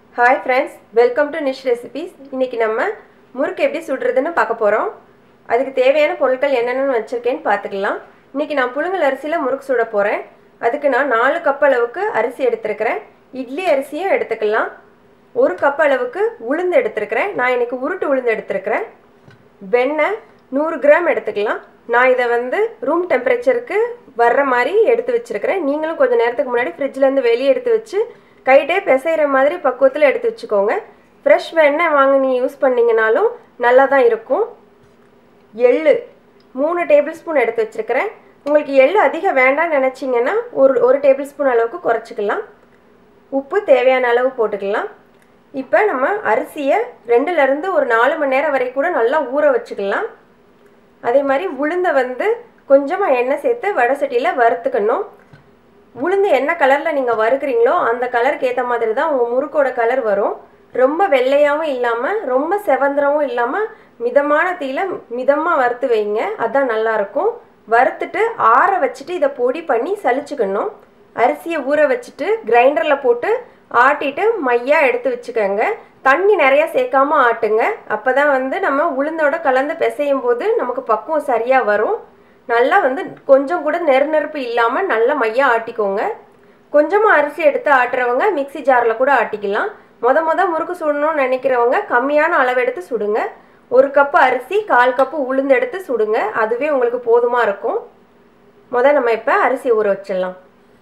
hi friends welcome to Nish recipes இன்றைக்கி நம்ம முறுக்கு எப்படி சுடுறதுன்னு பார்க்க போகிறோம் அதுக்கு தேவையான பொருட்கள் என்னென்னு வச்சுருக்கேன்னு பார்த்துக்கலாம் இன்றைக்கி நான் புழுங்கல் அரிசியில் முறுக்கு சுட போகிறேன் அதுக்கு நான் நாலு கப் அளவுக்கு அரிசி எடுத்திருக்கிறேன் இட்லி அரிசியும் எடுத்துக்கலாம் ஒரு கப் அளவுக்கு உளுந்து எடுத்திருக்கிறேன் நான் இன்றைக்கி உருட்டு உளுந்து எடுத்திருக்கிறேன் வெண்ணெய் நூறு கிராம் எடுத்துக்கலாம் நான் இதை வந்து ரூம் டெம்பரேச்சருக்கு வர்ற மாதிரி எடுத்து வச்சுருக்கிறேன் நீங்களும் கொஞ்சம் நேரத்துக்கு முன்னாடி ஃப்ரிட்ஜ்லேருந்து வெளியே எடுத்து வச்சு கைட்டே பிசைகிற மாதிரி பக்குவத்தில் எடுத்து வச்சுக்கோங்க ஃப்ரெஷ் வெண்ணெய் வாங்கி நீ யூஸ் பண்ணிங்கனாலும் நல்லா தான் இருக்கும் எள்ளு மூணு டேபிள் ஸ்பூன் எடுத்து வச்சுருக்கிறேன் உங்களுக்கு எள்ளு அதிகம் வேண்டாம்னு நினச்சிங்கன்னா ஒரு ஒரு டேபிள் ஸ்பூன் அளவுக்கு குறைச்சிக்கலாம் உப்பு தேவையான அளவு போட்டுக்கலாம் இப்போ நம்ம அரிசியை ரெண்டுலேருந்து ஒரு நாலு மணி நேரம் வரை கூட நல்லா ஊற வச்சுக்கலாம் அதே மாதிரி உளுந்தை வந்து கொஞ்சமாக எண்ணெய் சேர்த்து வடை சட்டியில் வறுத்துக்கணும் உளுந்து என்ன கலரில் நீங்கள் வறுக்கிறீங்களோ அந்த கலருக்கு ஏற்ற மாதிரி தான் உங்கள் முறுக்கோட கலர் வரும் ரொம்ப வெள்ளையாகவும் இல்லாமல் ரொம்ப செவந்திரமும் இல்லாமல் மிதமான தீயில மிதமாக வறுத்து வைங்க அதுதான் நல்லாயிருக்கும் வறுத்துட்டு ஆற வச்சுட்டு இதை பொடி பண்ணி சலிச்சுக்கணும் அரிசியை ஊற வச்சுட்டு கிரைண்டரில் போட்டு ஆட்டிட்டு மையாக எடுத்து வச்சுக்கோங்க தண்ணி நிறையா சேர்க்காம ஆட்டுங்க அப்போ தான் வந்து நம்ம உளுந்தோட கலந்து பிசையும் போது நமக்கு பக்குவம் சரியாக வரும் நல்லா வந்து கொஞ்சம் கூட நெரு நெருப்பு இல்லாமல் நல்லா மையாக ஆட்டிக்கோங்க கொஞ்சமாக அரிசி எடுத்து ஆட்டுறவங்க மிக்சி ஜாரில் கூட ஆட்டிக்கலாம் மொத மொத முறுக்கு சுடணும்னு நினைக்கிறவங்க கம்மியான அளவு எடுத்து சுடுங்க ஒரு கப்பு அரிசி கால் கப்பு உளுந்து எடுத்து சுடுங்க அதுவே உங்களுக்கு போதுமாக இருக்கும் முத நம்ம இப்போ அரிசி ஊற வச்சிடலாம்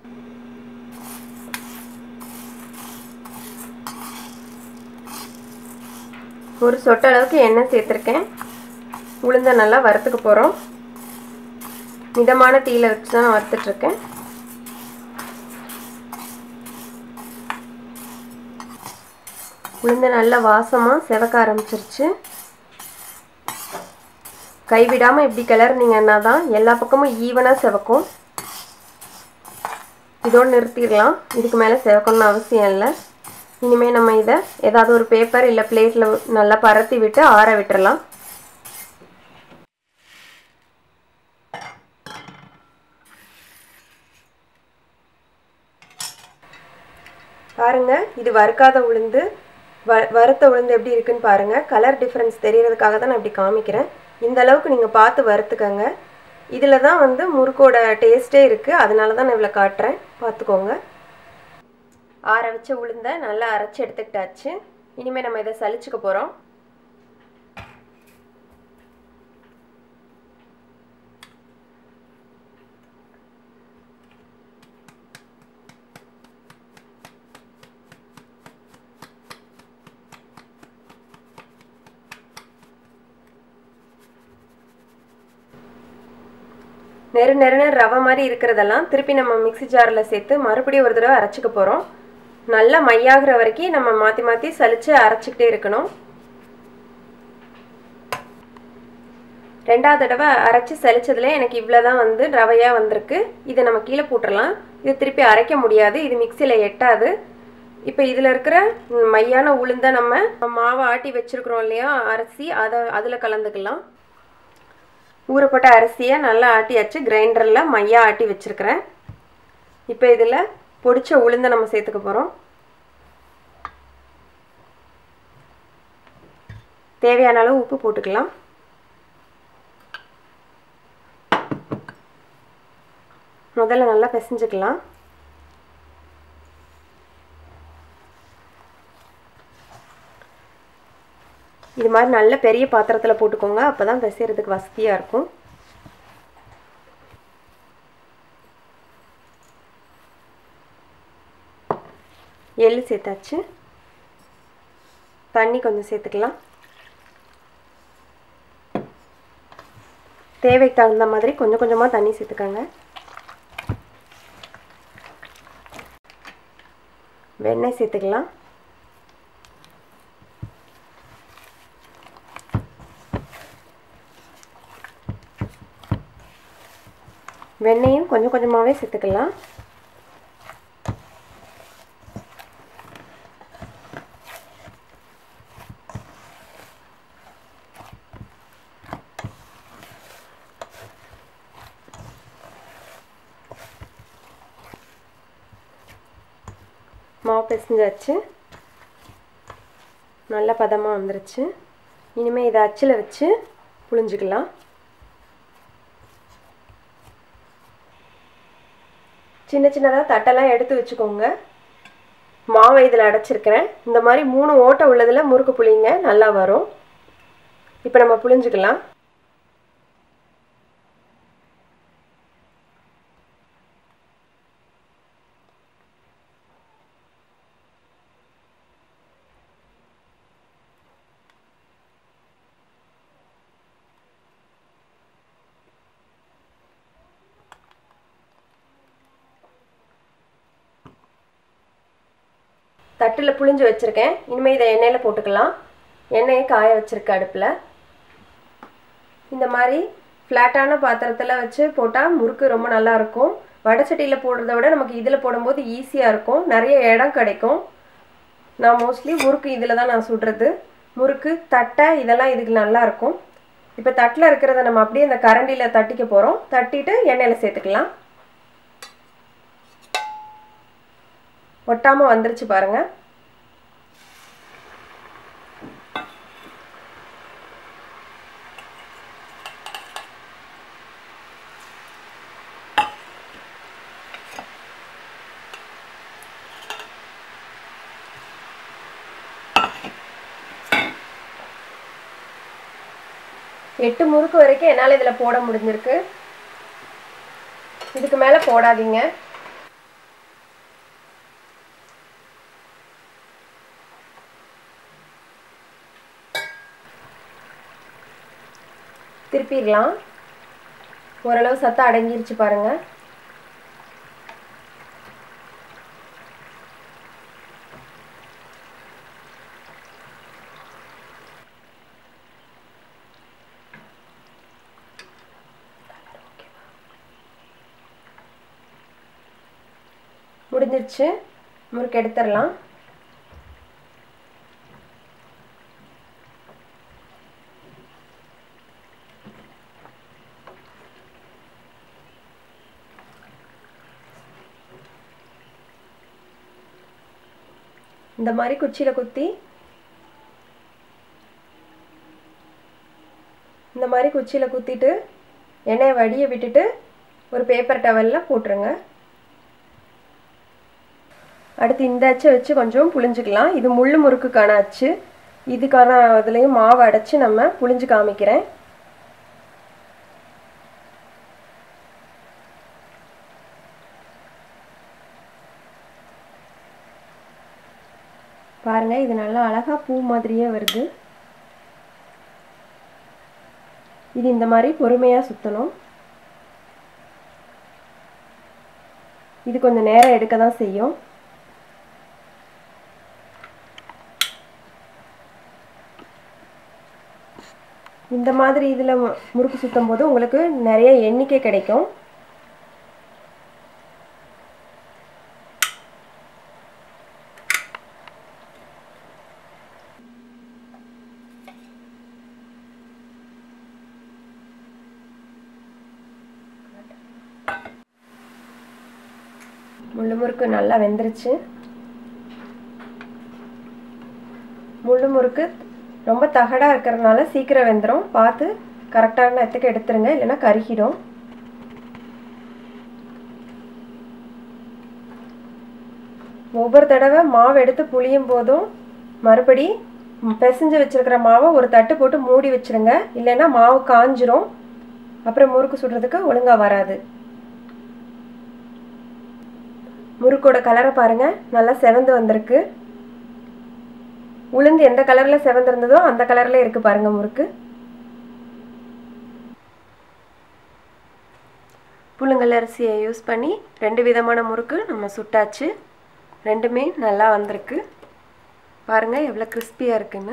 ஒரு சொட்ட அளவுக்கு எண்ணெய் சேர்த்துருக்கேன் உளுந்த நல்லா வறுத்துக்க போகிறோம் மிதமான தீயில வச்சு தான் நான் வறுத்துட்ருக்கேன் உளுந்த நல்லா வாசமாக செவக்க ஆரம்பிச்சிருச்சு கைவிடாமல் இப்படி கிளறினீங்கன்னா தான் எல்லா பக்கமும் ஈவனாக செவக்கும் இதோடு நிறுத்திடலாம் இதுக்கு மேலே செவக்கணும்னு அவசியம் இல்லை இனிமேல் நம்ம இதை ஏதாவது ஒரு பேப்பர் இல்லை பிளேட்டில் நல்லா பரத்தி விட்டு ஆற விட்டுறலாம் பாருங்க இது வறுக்காத உளுந்து வ வறுத்த உளுந்து எப்படி இருக்குன்னு பாருங்கள் கலர் டிஃப்ரென்ஸ் தெரியறதுக்காக தான் நான் இப்படி காமிக்கிறேன் இந்த அளவுக்கு நீங்கள் பார்த்து வறுத்துக்கங்க இதில் தான் வந்து முறுக்கோட டேஸ்ட்டே இருக்குது அதனால தான் நான் இவ்வளோ காட்டுறேன் பார்த்துக்கோங்க ஆற வச்ச உளுந்த நல்லா அரைச்சி எடுத்துக்கிட்டாச்சு இனிமேல் நம்ம இதை சலிச்சுக்க போகிறோம் நெரு நெருன்னு ரவை மாதிரி இருக்கிறதெல்லாம் திருப்பி நம்ம மிக்சி ஜாரில் சேர்த்து மறுபடியும் ஒரு தடவை அரைச்சிக்க போகிறோம் நல்லா மையாகிற வரைக்கும் நம்ம மாற்றி மாற்றி சலித்து அரைச்சிக்கிட்டே இருக்கணும் ரெண்டாவது தடவை அரைச்சி சலிச்சதுல எனக்கு இவ்வளோ தான் வந்து ரவையாக வந்திருக்கு இதை நம்ம கீழே போட்டுடலாம் இது திருப்பி அரைக்க முடியாது இது மிக்சியில் எட்டாது இப்போ இதில் இருக்கிற மையான உளுந்த நம்ம மாவை ஆட்டி வச்சுருக்குறோம் இல்லையா அரிசி அதை அதில் கலந்துக்கலாம் ஊறப்பட்ட அரிசியை நல்லா ஆட்டியாச்சு கிரைண்டரில் மையாக ஆட்டி வச்சுருக்கிறேன் இப்போ இதில் பொடிச்ச உளுந்தை நம்ம சேர்த்துக்க போகிறோம் தேவையான அளவு உப்பு போட்டுக்கலாம் முதல்ல நல்லா பிசைஞ்சுக்கலாம் இது மாதிரி நல்ல பெரிய பாத்திரத்தில் போட்டுக்கோங்க அப்போ தான் பிசைறதுக்கு வசதியாக இருக்கும் எள்ளு சேர்த்தாச்சு தண்ணி கொஞ்சம் சேர்த்துக்கலாம் தேவைக்கு தகுந்த மாதிரி கொஞ்சம் கொஞ்சமாக தண்ணி சேர்த்துக்கோங்க வெண்ணெய் சேர்த்துக்கலாம் வெண்ணெயும் கொஞ்சம் கொஞ்சமாகவே சேர்த்துக்கலாம் மாவு பிசைஞ்சாச்சு நல்ல பதமாக வந்துருச்சு இனிமேல் இதை அச்சில் வச்சு புழிஞ்சிக்கலாம் சின்ன சின்னதாக தட்டெல்லாம் எடுத்து வச்சுக்கோங்க மாவை இதில் அடைச்சிருக்கிறேன் இந்த மாதிரி மூணு ஓட்டை உள்ளதில் முறுக்கு புளிங்க நல்லா வரும் இப்போ நம்ம புளிஞ்சுக்கலாம் தட்டில் புளிஞ்சு வச்சுருக்கேன் இனிமேல் இதை எண்ணெயில் போட்டுக்கலாம் எண்ணெயை காய வச்சுருக்கேன் அடுப்பில் இந்த மாதிரி ஃப்ளாட்டான பாத்திரத்தில் வச்சு போட்டால் முறுக்கு ரொம்ப நல்லாயிருக்கும் வடச்சட்டியில் போடுறத விட நமக்கு இதில் போடும்போது ஈஸியாக இருக்கும் நிறைய இடம் கிடைக்கும் நான் மோஸ்ட்லி முறுக்கு இதில் தான் நான் சுடுறது முறுக்கு தட்டை இதெல்லாம் இதுக்கு நல்லாயிருக்கும் இப்போ தட்டில் இருக்கிறத நம்ம அப்படியே இந்த கரண்டியில் தட்டிக்க போகிறோம் தட்டிட்டு எண்ணெயில் சேர்த்துக்கலாம் ஒட்டாமல் வந்துருச்சு பாருங்கள் எட்டு முறுக்கு வரைக்கும் என்னால் இதில் போட முடிஞ்சிருக்கு இதுக்கு மேலே போடாதீங்க திருப்பிடலாம் ஓரளவு சத்தம் அடங்கிருச்சு பாருங்க முடிஞ்சிருச்சு முறுக்கு எடுத்துடலாம் இந்த மாதிரி குச்சியில் குத்தி இந்த மாதிரி குச்சியில் குத்திட்டு எண்ணெயை வடிய விட்டுட்டு ஒரு பேப்பர் டவலில் போட்டுருங்க அடுத்து இந்த அச்சை வச்சு கொஞ்சம் புளிஞ்சுக்கலாம் இது முள் முறுக்குக்கான அச்சு இதுக்கான இதுலேயும் மாவு அடைச்சி நம்ம புளிஞ்சு காமிக்கிறேன் பாருங்கள் இது நல்லா அழகாக பூ மாதிரியே வருது இது இந்த மாதிரி பொறுமையாக சுற்றணும் இது கொஞ்சம் நேரம் எடுக்க தான் செய்யும் இந்த மாதிரி இதில் முறுக்கு சுற்றும் போது உங்களுக்கு நிறைய எண்ணிக்கை கிடைக்கும் முள்ளு முறுக்கு நல்லா வெந்துருச்சு முள்ளு முறுக்கு ரொம்ப தகடாக இருக்கிறதுனால சீக்கிரம் வெந்துடும் பார்த்து கரெக்டான நேரத்துக்கு எடுத்துருங்க இல்லைன்னா கருகிடும் ஒவ்வொரு தடவை மாவு எடுத்து புளியும் போதும் மறுபடி பிசைஞ்சு வச்சுருக்கிற மாவை ஒரு தட்டு போட்டு மூடி வச்சுருங்க இல்லைன்னா மாவு காஞ்சிரும் அப்புறம் முறுக்கு சுடுறதுக்கு ஒழுங்காக வராது முறுக்கோட கலரை பாருங்கள் நல்லா செவந்து வந்திருக்கு உளுந்து எந்த கலரில் செவந்திருந்ததோ அந்த கலரில் இருக்குது பாருங்கள் முறுக்கு புழுங்கல் அரிசியை யூஸ் பண்ணி ரெண்டு விதமான முறுக்கு நம்ம சுட்டாச்சு ரெண்டுமே நல்லா வந்திருக்கு பாருங்கள் எவ்வளோ கிறிஸ்பியாக இருக்குன்னு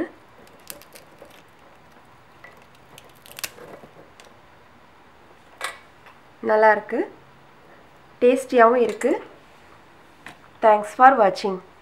நல்லா இருக்குது டேஸ்டியாகவும் இருக்குது தேங்க்ஸ் ஃபார் வாட்சிங்